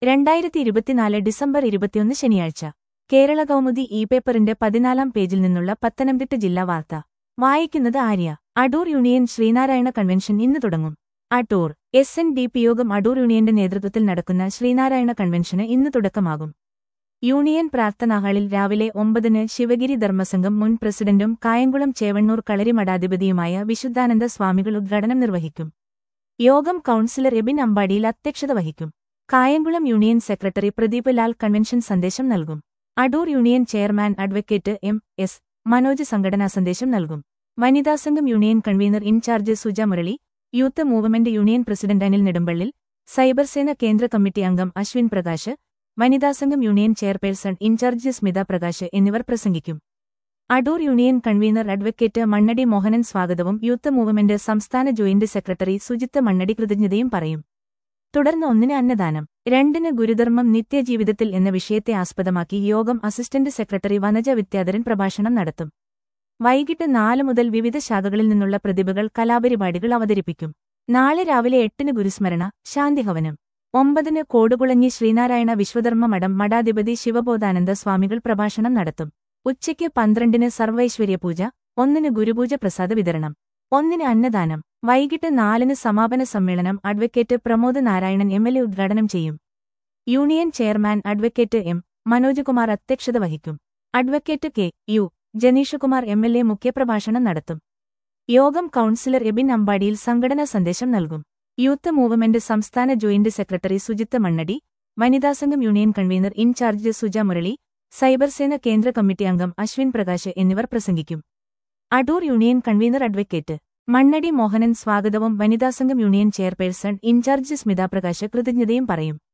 രണ്ടായിരത്തി ഇരുപത്തിനാല് ഡിസംബർ ഇരുപത്തിയൊന്ന് ശനിയാഴ്ച കേരള കൗമുദി ഇ പേപ്പറിന്റെ പതിനാലാം പേജിൽ നിന്നുള്ള പത്തനംതിട്ട ജില്ലാ വാർത്ത വായിക്കുന്നത് ആര്യ അടൂർ യൂണിയൻ ശ്രീനാരായണ കൺവെൻഷൻ ഇന്ന് തുടങ്ങും Adoor S N D P യോഗം അടൂർ യൂണിയന്റെ നേതൃത്വത്തിൽ നടക്കുന്ന ശ്രീനാരായണ കൺവെൻഷന് ഇന്ന് തുടക്കമാകും യൂണിയൻ പ്രാർത്ഥനാ ഹാളിൽ രാവിലെ ഒമ്പതിന് ശിവഗിരി ധർമ്മസംഘം മുൻ പ്രസിഡന്റും കായംകുളം ചേവണ്ണൂർ കളരി മഠാധിപതിയുമായ വിശുദ്ധാനന്ദ സ്വാമികൾ ഉദ്ഘാടനം നിർവഹിക്കും യോഗം കൌൺസിലർ എബിൻ അമ്പാടിയിൽ അധ്യക്ഷത വഹിക്കും Kayamkulam union secretary Pradeep Lal convention സന്ദേശം നൽകും Adoor union chairman advocate M S Manoj സംഘടനാ സന്ദേശം നൽകും വനിതാസംഘം union convener in charge Suja Murali youth movement union president Anil നെടുമ്പള്ളിൽ സൈബർസേന കേന്ദ്ര കമ്മിറ്റി അംഗം അശ്വിൻ പ്രകാശ് വനിതാസംഘം union chairperson in charge Smitha Prakash എന്നിവർ പ്രസംഗിക്കും Adoor union convener advocate Mannady Mohanan സ്വാഗതവും യൂത്ത് മൂവ്മെന്റ് സംസ്ഥാന ജോയിന്റ് സെക്രട്ടറി സുജിത്ത് മണ്ണടി കൃതജ്ഞതയും പറയും തുടർന്ന് ഒന്നിന് അന്നദാനം രണ്ടിന് ഗുരുധർമ്മം നിത്യജീവിതത്തിൽ എന്ന വിഷയത്തെ ആസ്പദമാക്കി യോഗം അസിസ്റ്റന്റ് സെക്രട്ടറി വനജ വിദ്യാധരൻ പ്രഭാഷണം നടത്തും വൈകിട്ട് നാല് മുതൽ വിവിധ ശാഖകളിൽ നിന്നുള്ള പ്രതിഭകൾ കലാപരിപാടികൾ അവതരിപ്പിക്കും നാളെ രാവിലെ എട്ടിന് ഗുരുസ്മരണ ശാന്തിഹവനം ഒമ്പതിന് കോടുകുളഞ്ഞി ശ്രീനാരായണ വിശ്വധർമ്മ മഠം മഠാധിപതി ശിവബോധാനന്ദ സ്വാമികൾ പ്രഭാഷണം നടത്തും ഉച്ചയ്ക്ക് പന്ത്രണ്ടിന് സർവൈശ്വര്യ പൂജ ഒന്നിന് ഗുരുപൂജ പ്രസാദ വിതരണം ഒന്നിന് അന്നദാനം വൈകിട്ട് നാലിന് സമാപന സമ്മേളനം advocate Pramod Narayanan M L A ഉദ്ഘാടനം ചെയ്യും union chairman advocate M Manoj Kumar അധ്യക്ഷത വഹിക്കും advocate K U Janeeshkumar M L A മുഖ്യപ്രഭാഷണം നടത്തും യോഗം കൌൺസിലർ എബിൻ അമ്പാടിയിൽ സംഘടനാ സന്ദേശം നൽകും യൂത്ത് മൂവ്മെന്റ് സംസ്ഥാന ജോയിന്റ് സെക്രട്ടറി സുജിത്ത് മണ്ണടി വനിതാസംഘം union convener in charge Suja Murali സൈബർസേന കേന്ദ്ര കമ്മിറ്റി അംഗം അശ്വിൻ പ്രകാശ് എന്നിവർ പ്രസംഗിക്കും Adoor union convener advocate Mannady Mohanan സ്വാഗതവും വനിതാസംഘം union chairperson in charge Smitha Prakash കൃതജ്ഞതയും പറയും